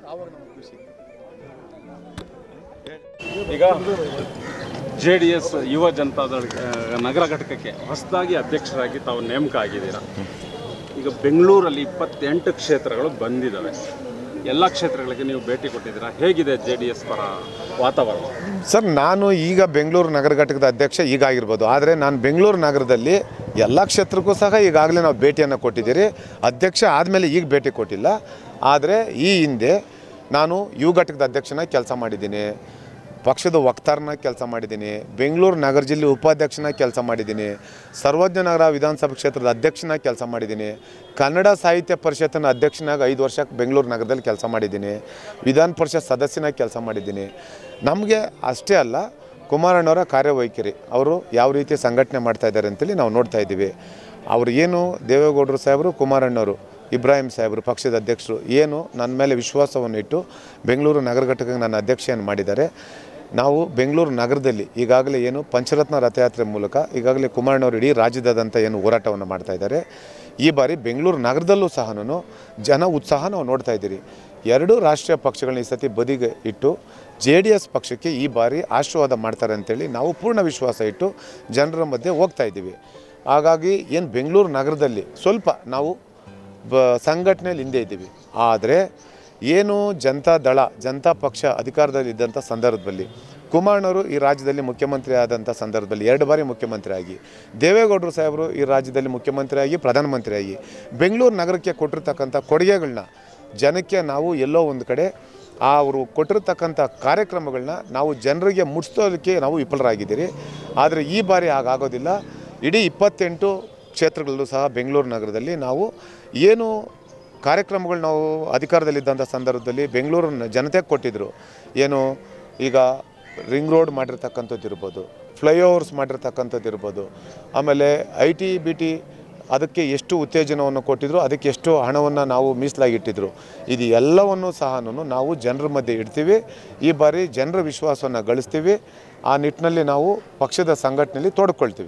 ಆವಾಗ ನಮ್ಗೆ ಖುಷಿ ಈಗ ಜೆ ಡಿ ಎಸ್ ಯುವ ಜನತಾದಳ ಆ, ನಗರ ಘಟಕಕ್ಕೆ ಹೊಸದಾಗಿ ಅಧ್ಯಕ್ಷರಾಗಿ ತಾವು ನೇಮಕ ಆಗಿದ್ದೀರಾ ಈಗ ಬೆಂಗಳೂರಲ್ಲಿ ಇಪ್ಪತ್ತೆಂಟು ಕ್ಷೇತ್ರಗಳು ಬಂದಿದ್ದಾವೆ ಎಲ್ಲ ಕ್ಷೇತ್ರಗಳಿಗೆ ನೀವು ಭೇಟಿ ಕೊಟ್ಟಿದ್ದೀರಾ ಹೇಗಿದೆ ಜೆ ಡಿ ಎಸ್ ಪರ ವಾತಾವರಣ ಸರ್ ನಾನು ಈಗ ಬೆಂಗಳೂರು ನಗರ ಘಟಕದ ಅಧ್ಯಕ್ಷ ಈಗ ಆಗಿರ್ಬೋದು ಆದರೆ ನಾನು ಬೆಂಗಳೂರು ನಗರದಲ್ಲಿ ಎಲ್ಲ ಕ್ಷೇತ್ರಕ್ಕೂ ಸಹ ಈಗಾಗಲೇ ನಾವು ಭೇಟಿಯನ್ನು ಕೊಟ್ಟಿದ್ದೀರಿ ಅಧ್ಯಕ್ಷ ಆದಮೇಲೆ ಈಗ ಭೇಟಿ ಕೊಟ್ಟಿಲ್ಲ ಆದರೆ ಈ ಹಿಂದೆ ನಾನು ಯು ಘಟಕದ ಅಧ್ಯಕ್ಷನಾಗಿ ಕೆಲಸ ಮಾಡಿದ್ದೀನಿ ಪಕ್ಷದ ವಕ್ತಾರನ ಕೆಲಸ ಮಾಡಿದ್ದೀನಿ ಬೆಂಗಳೂರು ನಗರ ಜಿಲ್ಲೆ ಉಪಾಧ್ಯಕ್ಷನಾಗಿ ಕೆಲಸ ಮಾಡಿದ್ದೀನಿ ಸರ್ವಜ್ಞ ನಗರ ವಿಧಾನಸಭಾ ಕ್ಷೇತ್ರದ ಅಧ್ಯಕ್ಷನಾಗಿ ಕೆಲಸ ಮಾಡಿದ್ದೀನಿ ಕನ್ನಡ ಸಾಹಿತ್ಯ ಪರಿಷತ್ತಿನ ಅಧ್ಯಕ್ಷನಾಗಿ ಐದು ವರ್ಷ ಬೆಂಗಳೂರು ನಗರದಲ್ಲಿ ಕೆಲಸ ಮಾಡಿದ್ದೀನಿ ವಿಧಾನ ಪರಿಷತ್ ಸದಸ್ಯನಾಗಿ ಕೆಲಸ ಮಾಡಿದ್ದೀನಿ ನಮಗೆ ಅಷ್ಟೇ ಅಲ್ಲ ಕುಮಾರಣ್ಣವರ ಕಾರ್ಯವೈಖರಿ ಅವರು ಯಾವ ರೀತಿ ಸಂಘಟನೆ ಮಾಡ್ತಾ ಇದ್ದಾರೆ ಅಂತೇಳಿ ನಾವು ನೋಡ್ತಾ ಇದ್ದೀವಿ ಅವ್ರು ಏನು ದೇವೇಗೌಡರು ಸಾಹೇಬರು ಕುಮಾರಣ್ಣವರು ಇಬ್ರಾಹಿಂ ಸಾಹೇಬರು ಪಕ್ಷದ ಅಧ್ಯಕ್ಷರು ಏನು ನನ್ನ ಮೇಲೆ ವಿಶ್ವಾಸವನ್ನು ಇಟ್ಟು ಬೆಂಗಳೂರು ನಗರ ಘಟಕಕ್ಕೆ ನನ್ನ ಅಧ್ಯಕ್ಷೆಯನ್ನು ಮಾಡಿದ್ದಾರೆ ನಾವು ಬೆಂಗಳೂರು ನಗರದಲ್ಲಿ ಈಗಾಗಲೇ ಏನು ಪಂಚರತ್ನ ರಥಯಾತ್ರೆ ಮೂಲಕ ಈಗಾಗಲೇ ಕುಮಾರಣ್ಣವರು ಇಡೀ ರಾಜ್ಯದಾದ್ಯಂತ ಏನು ಹೋರಾಟವನ್ನು ಮಾಡ್ತಾ ಇದ್ದಾರೆ ಈ ಬಾರಿ ಬೆಂಗಳೂರು ನಗರದಲ್ಲೂ ಸಹ ಜನ ಉತ್ಸಾಹ ನಾವು ನೋಡ್ತಾ ಇದ್ದೀರಿ ಎರಡೂ ರಾಷ್ಟ್ರೀಯ ಪಕ್ಷಗಳನ್ನ ಈ ಸತಿ ಬದಿಗೆ ಇಟ್ಟು ಜೆ ಡಿ ಎಸ್ ಪಕ್ಷಕ್ಕೆ ಈ ಬಾರಿ ಆಶೀರ್ವಾದ ಮಾಡ್ತಾರೆ ಅಂತೇಳಿ ನಾವು ಪೂರ್ಣ ವಿಶ್ವಾಸ ಇಟ್ಟು ಜನರ ಮಧ್ಯೆ ಹೋಗ್ತಾ ಇದ್ದೀವಿ ಹಾಗಾಗಿ ಏನು ಬೆಂಗಳೂರು ನಗರದಲ್ಲಿ ಸ್ವಲ್ಪ ನಾವು ಬ ಸಂಘಟನೆಯಲ್ಲಿ ಹಿಂದೆ ಇದ್ದೀವಿ ಆದರೆ ಏನು ಜನತಾ ದಳ ಜನತಾ ಪಕ್ಷ ಅಧಿಕಾರದಲ್ಲಿದ್ದಂಥ ಸಂದರ್ಭದಲ್ಲಿ ಕುಮಾರಣ್ಣವರು ಈ ರಾಜ್ಯದಲ್ಲಿ ಮುಖ್ಯಮಂತ್ರಿ ಆದಂಥ ಸಂದರ್ಭದಲ್ಲಿ ಎರಡು ಬಾರಿ ಮುಖ್ಯಮಂತ್ರಿ ಆಗಿ ದೇವೇಗೌಡರು ಸಾಹೇಬರು ಈ ರಾಜ್ಯದಲ್ಲಿ ಮುಖ್ಯಮಂತ್ರಿಯಾಗಿ ಪ್ರಧಾನಮಂತ್ರಿಯಾಗಿ ಬೆಂಗಳೂರು ನಗರಕ್ಕೆ ಕೊಟ್ಟಿರ್ತಕ್ಕಂಥ ಕೊಡುಗೆಗಳನ್ನ ಜನಕ್ಕೆ ನಾವು ಎಲ್ಲೋ ಒಂದು ಕಡೆ ಆ ಅವರು ಕೊಟ್ಟಿರ್ತಕ್ಕಂಥ ಕಾರ್ಯಕ್ರಮಗಳನ್ನ ನಾವು ಜನರಿಗೆ ಮುಟ್ಟಿಸೋದಕ್ಕೆ ನಾವು ವಿಫಲರಾಗಿದ್ದೀರಿ ಆದರೆ ಈ ಬಾರಿ ಹಾಗಾಗೋದಿಲ್ಲ ಇಡೀ ಇಪ್ಪತ್ತೆಂಟು ಕ್ಷೇತ್ರಗಳಲ್ಲೂ ಸಹ ಬೆಂಗಳೂರು ನಗರದಲ್ಲಿ ನಾವು ಏನು ಕಾರ್ಯಕ್ರಮಗಳು ನಾವು ಅಧಿಕಾರದಲ್ಲಿದ್ದಂಥ ಸಂದರ್ಭದಲ್ಲಿ ಬೆಂಗಳೂರು ಜನತೆಗೆ ಕೊಟ್ಟಿದ್ದರು ಏನು ಈಗ ರಿಂಗ್ ರೋಡ್ ಮಾಡಿರ್ತಕ್ಕಂಥದ್ದು ಇರ್ಬೋದು ಫ್ಲೈಓವರ್ಸ್ ಮಾಡಿರ್ತಕ್ಕಂಥದ್ದು ಇರ್ಬೋದು ಆಮೇಲೆ ಐ ಟಿ ಬಿ ಟಿ ಅದಕ್ಕೆ ಎಷ್ಟು ಉತ್ತೇಜನವನ್ನು ಕೊಟ್ಟಿದ್ರು ಅದಕ್ಕೆ ಎಷ್ಟು ಹಣವನ್ನು ನಾವು ಮೀಸಲಾಗಿಟ್ಟಿದ್ರು ಇದು ಎಲ್ಲವನ್ನು ಸಹ ನಾವು ಜನರ ಮಧ್ಯೆ ಇಡ್ತೀವಿ ಈ ಬಾರಿ ಜನರ ವಿಶ್ವಾಸವನ್ನು ಗಳಿಸ್ತೀವಿ ಆ ನಿಟ್ಟಿನಲ್ಲಿ ನಾವು ಪಕ್ಷದ ಸಂಘಟನೆಯಲ್ಲಿ ತೊಡ್ಕೊಳ್ತೀವಿ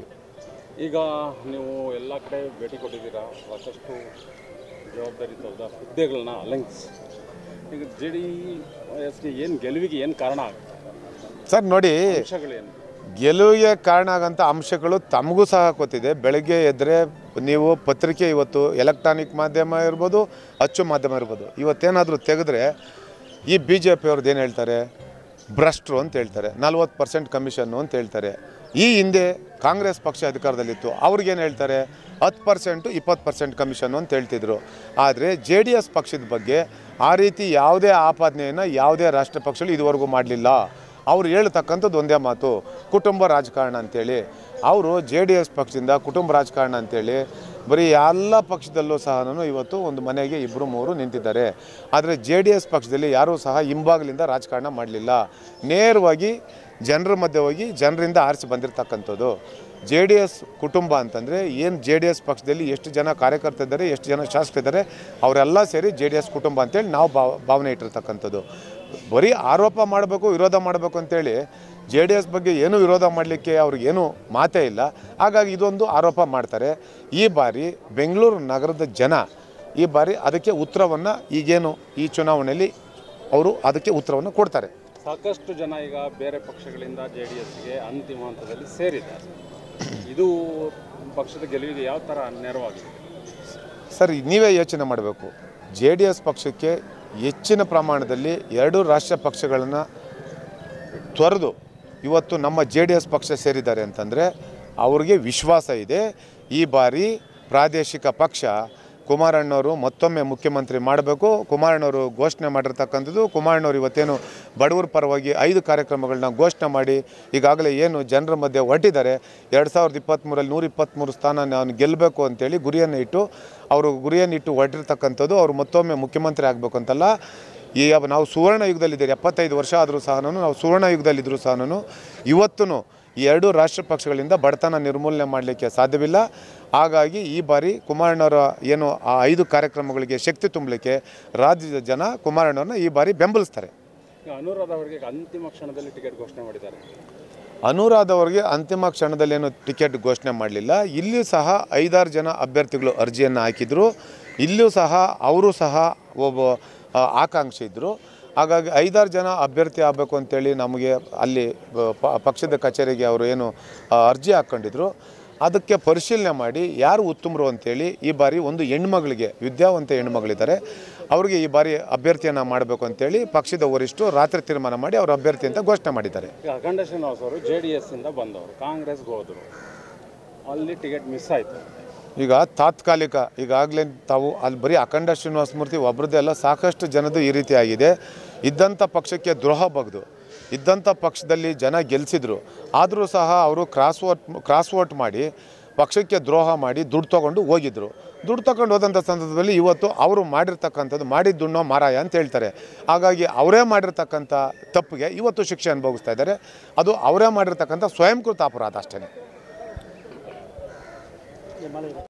ಈಗ ನೀವು ಎಲ್ಲ ಕಡೆ ಭೇಟಿ ಕೊಟ್ಟಿದ್ದೀರಾ ಸಾಕಷ್ಟು ಜವಾಬ್ದಾರಿತವಾದ ಹುದ್ದೆಗಳನ್ನ ಅಲಂಕಿಸಿ ಈಗ ಜೆ ಡಿ ಎಸ್ಗೆ ಏನು ಗೆಲುವಿಗೆ ಏನು ಕಾರಣ ಆಗುತ್ತೆ ಸರ್ ನೋಡಿ ಅಂಶಗಳೇನು ಗೆಲುವಿಗೆ ಕಾರಣ ಆಗಂಥ ಅಂಶಗಳು ತಮಗೂ ಸಹ ಗೊತ್ತಿದೆ ಬೆಳಗ್ಗೆ ಎದ್ದರೆ ನೀವು ಪತ್ರಿಕೆ ಇವತ್ತು ಎಲೆಕ್ಟ್ರಾನಿಕ್ ಮಾಧ್ಯಮ ಇರ್ಬೋದು ಅಚ್ಚು ಮಾಧ್ಯಮ ಇರ್ಬೋದು ಇವತ್ತೇನಾದರೂ ತೆಗೆದ್ರೆ ಈ ಬಿ ಜೆ ಪಿಯವ್ರದ್ದು ಏನು ಹೇಳ್ತಾರೆ ಭ್ರಷ್ಟರು ಅಂತ ಹೇಳ್ತಾರೆ ನಲ್ವತ್ತು ಪರ್ಸೆಂಟ್ ಕಮಿಷನ್ನು ಅಂತ ಹೇಳ್ತಾರೆ ಈ ಹಿಂದೆ ಕಾಂಗ್ರೆಸ್ ಪಕ್ಷ ಅಧಿಕಾರದಲ್ಲಿತ್ತು ಅವ್ರಿಗೇನು ಹೇಳ್ತಾರೆ ಹತ್ತು ಪರ್ಸೆಂಟು ಇಪ್ಪತ್ತು ಪರ್ಸೆಂಟ್ ಕಮಿಷನ್ನು ಅಂತ ಹೇಳ್ತಿದ್ರು ಆದರೆ ಜೆ ಡಿ ಎಸ್ ಪಕ್ಷದ ಬಗ್ಗೆ ಆ ರೀತಿ ಯಾವುದೇ ಆಪಾದನೆಯನ್ನು ಯಾವುದೇ ರಾಷ್ಟ್ರ ಪಕ್ಷಗಳು ಇದುವರೆಗೂ ಮಾಡಲಿಲ್ಲ ಅವ್ರು ಹೇಳ್ತಕ್ಕಂಥದ್ದು ಒಂದೇ ಮಾತು ಕುಟುಂಬ ರಾಜಕಾರಣ ಅಂತೇಳಿ ಅವರು ಜೆ ಡಿ ಎಸ್ ಪಕ್ಷದಿಂದ ಕುಟುಂಬ ರಾಜಕಾರಣ ಅಂತೇಳಿ ಬರೀ ಎಲ್ಲ ಪಕ್ಷದಲ್ಲೂ ಸಹ ಇವತ್ತು ಒಂದು ಮನೆಗೆ ಇಬ್ಬರು ಮೂರು ನಿಂತಿದ್ದಾರೆ ಆದರೆ ಜೆ ಡಿ ಎಸ್ ಪಕ್ಷದಲ್ಲಿ ಯಾರೂ ಸಹ ಹಿಂಬಾಗಲಿಂದ ರಾಜಕಾರಣ ಮಾಡಲಿಲ್ಲ ನೇರವಾಗಿ ಜನರ ಮಧ್ಯೆ ಹೋಗಿ ಜನರಿಂದ ಆರಿಸಿ ಬಂದಿರತಕ್ಕಂಥದ್ದು ಜೆ ಡಿ ಎಸ್ ಕುಟುಂಬ ಅಂತಂದರೆ ಏನು ಜೆ ಡಿ ಎಸ್ ಪಕ್ಷದಲ್ಲಿ ಎಷ್ಟು ಜನ ಕಾರ್ಯಕರ್ತರಿದ್ದಾರೆ ಎಷ್ಟು ಜನ ಶಾಸಕರಿದ್ದಾರೆ ಅವರೆಲ್ಲ ಸೇರಿ ಜೆ ಡಿ ಎಸ್ ಕುಟುಂಬ ಅಂತೇಳಿ ನಾವು ಭಾವ ಭಾವನೆ ಇಟ್ಟಿರ್ತಕ್ಕಂಥದ್ದು ಬರೀ ಆರೋಪ ಮಾಡಬೇಕು ವಿರೋಧ ಮಾಡಬೇಕು ಅಂತೇಳಿ ಜೆ ಡಿ ಎಸ್ ಬಗ್ಗೆ ಏನೂ ವಿರೋಧ ಮಾಡಲಿಕ್ಕೆ ಅವ್ರಿಗೇನು ಮಾತೇ ಇಲ್ಲ ಹಾಗಾಗಿ ಇದೊಂದು ಆರೋಪ ಮಾಡ್ತಾರೆ ಈ ಬಾರಿ ಬೆಂಗಳೂರು ನಗರದ ಜನ ಈ ಬಾರಿ ಅದಕ್ಕೆ ಉತ್ತರವನ್ನು ಈಗೇನು ಈ ಚುನಾವಣೆಯಲ್ಲಿ ಅವರು ಅದಕ್ಕೆ ಉತ್ತರವನ್ನು ಕೊಡ್ತಾರೆ ಸಾಕಷ್ಟು ಜನ ಈಗ ಬೇರೆ ಪಕ್ಷಗಳಿಂದ ಜೆ ಡಿ ಎಸ್ಗೆ ಅಂತಿಮ ಹಂತದಲ್ಲಿ ಸೇರಿದ್ದಾರೆ ಇದು ಪಕ್ಷದ ಗೆಲುವಿಗೆ ಯಾವ ಥರ ನೆರವಾಗಿದೆ ಸರ್ ನೀವೇ ಯೋಚನೆ ಮಾಡಬೇಕು ಜೆ ಡಿ ಎಸ್ ಪಕ್ಷಕ್ಕೆ ಹೆಚ್ಚಿನ ಪ್ರಮಾಣದಲ್ಲಿ ಎರಡು ರಾಷ್ಟ್ರೀಯ ಪಕ್ಷಗಳನ್ನು ತೊರೆದು ಇವತ್ತು ನಮ್ಮ ಜೆ ಡಿ ಎಸ್ ಪಕ್ಷ ಸೇರಿದ್ದಾರೆ ಅಂತಂದರೆ ಅವ್ರಿಗೆ ವಿಶ್ವಾಸ ಇದೆ ಈ ಬಾರಿ ಪ್ರಾದೇಶಿಕ ಪಕ್ಷ ಕುಮಾರಣ್ಣವರು ಮತ್ತೊಮ್ಮೆ ಮುಖ್ಯಮಂತ್ರಿ ಮಾಡಬೇಕು ಕುಮಾರಣ್ಣವರು ಘೋಷಣೆ ಮಾಡಿರ್ತಕ್ಕಂಥದ್ದು ಕುಮಾರಣ್ಣವರು ಇವತ್ತೇನು ಬಡವರ ಪರವಾಗಿ ಐದು ಕಾರ್ಯಕ್ರಮಗಳನ್ನ ಘೋಷಣೆ ಮಾಡಿ ಈಗಾಗಲೇ ಏನು ಜನರ ಮಧ್ಯೆ ಹೊರಟಿದ್ದಾರೆ ಎರಡು ಸಾವಿರದ ಇಪ್ಪತ್ತ್ಮೂರಲ್ಲಿ ನೂರ ಇಪ್ಪತ್ತ್ಮೂರು ಸ್ಥಾನ ನಾನು ಗೆಲ್ಲಬೇಕು ಅಂತೇಳಿ ಗುರಿಯನ್ನು ಇಟ್ಟು ಅವರು ಗುರಿಯನ್ನು ಇಟ್ಟು ಹೊರಟಿರ್ತಕ್ಕಂಥದ್ದು ಅವರು ಮತ್ತೊಮ್ಮೆ ಮುಖ್ಯಮಂತ್ರಿ ಆಗಬೇಕು ಅಂತಲ್ಲ ಈ ಅವ- ನಾವು ಸುವರ್ಣ ಯುಗದಲ್ಲಿದ್ದೀರಿ ಎಪ್ಪತ್ತೈದು ವರ್ಷ ಆದರೂ ಸಹ ನಾವು ಸುವರ್ಣ ಯುಗದಲ್ಲಿದ್ದರೂ ಸಹ ಇವತ್ತೂ ಈ ಎರಡೂ ರಾಷ್ಟ್ರ ಪಕ್ಷಗಳಿಂದ ಬಡತನ ನಿರ್ಮೂಲನೆ ಮಾಡಲಿಕ್ಕೆ ಸಾಧ್ಯವಿಲ್ಲ ಹಾಗಾಗಿ ಈ ಬಾರಿ ಕುಮಾರಣ್ಣವರ ಏನು ಆ ಐದು ಕಾರ್ಯಕ್ರಮಗಳಿಗೆ ಶಕ್ತಿ ತುಂಬಲಿಕ್ಕೆ ರಾಜ್ಯದ ಜನ ಕುಮಾರಣ್ಣವ್ರನ್ನ ಈ ಬಾರಿ ಬೆಂಬಲಿಸ್ತಾರೆ ಈಗ ಅನುರಾಧ ಅವರಿಗೆ ಅಂತಿಮ ಕ್ಷಣದಲ್ಲಿ ಟಿಕೆಟ್ ಘೋಷಣೆ ಮಾಡಿದ್ದಾರೆ ಅನುರಾಧ ಅವರಿಗೆ ಅಂತಿಮ ಕ್ಷಣದಲ್ಲೇನು ಟಿಕೆಟ್ ಘೋಷಣೆ ಮಾಡಲಿಲ್ಲ ಇಲ್ಲಿಯೂ ಸಹ ಐದಾರು ಜನ ಅಭ್ಯರ್ಥಿಗಳು ಅರ್ಜಿಯನ್ನು ಹಾಕಿದರು ಇಲ್ಲಿಯೂ ಸಹ ಅವರು ಸಹ ಒಬ್ಬ ಆ, ಆಕಾಂಕ್ಷಿ ಇದ್ದರು ಹಾಗಾಗಿ ಐದಾರು ಜನ ಅಭ್ಯರ್ಥಿ ಆಗಬೇಕು ಅಂತೇಳಿ ನಮಗೆ ಅಲ್ಲಿ ಬ- ಪ- ಪಕ್ಷದ ಕಚೇರಿಗೆ ಅವರು ಏನು ಆ, ಅರ್ಜಿ ಹಾಕ್ಕೊಂಡಿದ್ರು ಅದಕ್ಕೆ ಪರಿಶೀಲನೆ ಮಾಡಿ ಯಾರು ಉತ್ತಮರು ಅಂತೇಳಿ ಈ ಬಾರಿ ಒಂದು ಹೆಣ್ಮಗಳಿಗೆ ವಿದ್ಯಾವಂತ ಹೆಣ್ಮಗಳಿದ್ದಾರೆ ಅವ್ರಿಗೆ ಈ ಬಾರಿ ಅಭ್ಯರ್ಥಿಯನ್ನು ಮಾಡಬೇಕು ಅಂತೇಳಿ ಪಕ್ಷದ ವರಿಷ್ಠರು ರಾತ್ರಿ ತೀರ್ಮಾನ ಮಾಡಿ ಅವ್ರ ಅಭ್ಯರ್ಥಿ ಅಂತ ಘೋಷಣೆ ಮಾಡಿದ್ದಾರೆ ಈಗ ಅಖಂಡ ಶ್ರೀನಿವಾಸ್ ಅವರು ಜೆ ಡಿ ಎಸ್ ಇಂದ ಬಂದವರು ಕಾಂಗ್ರೆಸ್ಗೆ ಹೋದರು ಅಲ್ಲಿ ಟಿಕೆಟ್ ಮಿಸ್ ಆಯಿತು ಈಗ ತಾತ್ಕಾಲಿಕ ಈಗಾಗಲೇ ತಾವು ಅಲ್ಲಿ ಬರೀ ಅಖಂಡ ಶ್ರೀನಿವಾಸ ಮೂರ್ತಿ ಒಬ್ರದ್ದೇ ಅಲ್ಲ ಸಾಕಷ್ಟು ಜನದ್ದು ಈ ರೀತಿ ಆಗಿದೆ ಇದ್ದಂಥ ಪಕ್ಷಕ್ಕೆ ದ್ರೋಹ ಬಗ್ದು ಇದ್ದಂಥ ಪಕ್ಷದಲ್ಲಿ ಜನ ಗೆಲ್ಲಿಸಿದ್ರು ಆದರೂ ಸಹ ಅವರು ಕ್ರಾಸ್ ವೋಟ್ ಕ್ರಾಸ್ ವೋಟ್ ಮಾಡಿ ಪಕ್ಷಕ್ಕೆ ದ್ರೋಹ ಮಾಡಿ ದುಡ್ಡು ತೊಗೊಂಡು ಹೋಗಿದ್ರು ದುಡ್ಡು ತಗೊಂಡು ಹೋದಂಥ ಸಂದರ್ಭದಲ್ಲಿ ಇವತ್ತು ಅವರು ಮಾಡಿರ್ತಕ್ಕಂಥದ್ದು ಮಾಡಿದ್ದುಣ್ಣೋ ಮಾರಾಯ ಅಂತ ಹೇಳ್ತಾರೆ ಹಾಗಾಗಿ ಅವರೇ ಮಾಡಿರ್ತಕ್ಕಂಥ ತಪ್ಪಿಗೆ ಇವತ್ತು ಶಿಕ್ಷೆ ಅನುಭವಿಸ್ತಾ ಇದ್ದಾರೆ ಅದು ಅವರೇ ಮಾಡಿರ್ತಕ್ಕಂಥ ಸ್ವಯಂಕೃತ ಅಪರಾಧ ಅಷ್ಟೇ